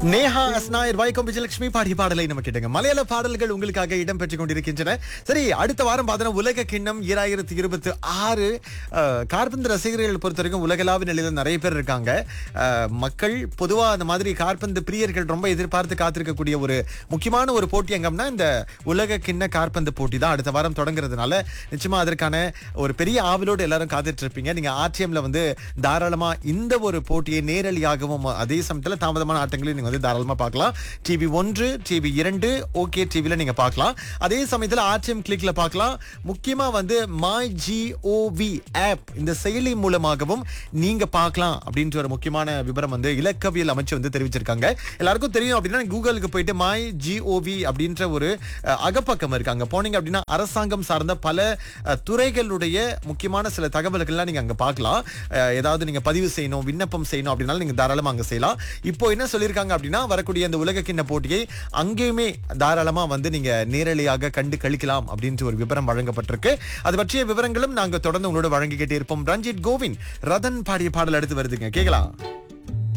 நேஹா அஸ்னாயர் வைக்கம் விஜயலட்சுமி பாடிய பாடலை நம்ம கேட்டுங்க மலையாள பாடல்கள் உங்களுக்காக இடம் பெற்றுக் கொண்டிருக்கின்றன சரி அடுத்த வாரம் பார்த்தோன்னா உலக கிண்ணம் ஈராயிரத்தி இருபத்தி ஆறு கார்பந்து ரசிகர்கள் பொறுத்த வரைக்கும் உலகளாவிய நிலையில் நிறைய பேர் இருக்காங்க அஹ், மக்கள் பொதுவா அந்த மாதிரி கார்பந்து பிரியர்கள் ரொம்ப எதிர்பார்த்து காத்திருக்கக்கூடிய ஒரு முக்கியமான ஒரு போட்டி எங்கம்னா இந்த உலக கிண்ண கார்பந்து போட்டி தான் அடுத்த வாரம் தொடங்குறதுனால நிச்சயமா அதற்கான ஒரு பெரிய ஆவலோடு எல்லாரும் காத்துட்டு இருப்பீங்க நீங்க ஆர்டிஎம்ல வந்து தாராளமா இந்த ஒரு போட்டியை நேரடியாகவும் அதே சமயத்துல தாமதமான ஆட்டங்களையும் நீங்க வந்து தாராளமா பார்க்கலாம் டிவி ஒன்று டிவி இரண்டு ஓகே டிவில நீங்க பார்க்கலாம் அதே சமயத்துல ஆர்டிஎம் கிளிக்ல பார்க்கலாம் முக்கியமா வந்து மை ஜிஓவி ஆப் இந்த செயலி மூலமாகவும் நீங்க பார்க்கலாம் அப்படின்ற ஒரு முக்கியமான விவரம் வந்து இலக்கவியல் அமைச்சு வந்து தெரிவிச்சிருக்காங்க எல்லாருக்கும் தெரியும் அப்படின்னா கூகுளுக்கு போயிட்டு மை ஜிஓவி அப்படின்ற ஒரு அஹ், அகப்பக்கம் இருக்கு அங்க போனீங்க அப்படின்னா அரசாங்கம் சார்ந்த பல அஹ், துறைகளுடைய முக்கியமான சில தகவல்கள்லாம் நீங்க அங்க பார்க்கலாம் அஹ், ஏதாவது நீங்க பதிவு செய்யணும் விண்ணப்பம் செய்யணும் அப்படின்னாலும் நீங்க தாராளமா அங்க செய்யலாம் இப்போ என்ன சொல்லியிருக்காங்க அப்படின்னா வரக்கூடிய அந்த உலக கிண்ண போட்டியை அங்கேயுமே தாராளமா வந்து நீங்க நேரலையாக கண்டு கழிக்கலாம் அப்படின்ற ஒரு விவரம் வழங்கப்பட்டிருக்கு அது பற்றிய விவரங்களும் நாங்க தொடர்ந்து உங்களோட வழங்கிக்கிட்டே இருப்போம் ரஞ்சித் கோவிந்த் ரதன் பாடிய பாடல் அடுத்து வருதுங்க கேட்கலாம்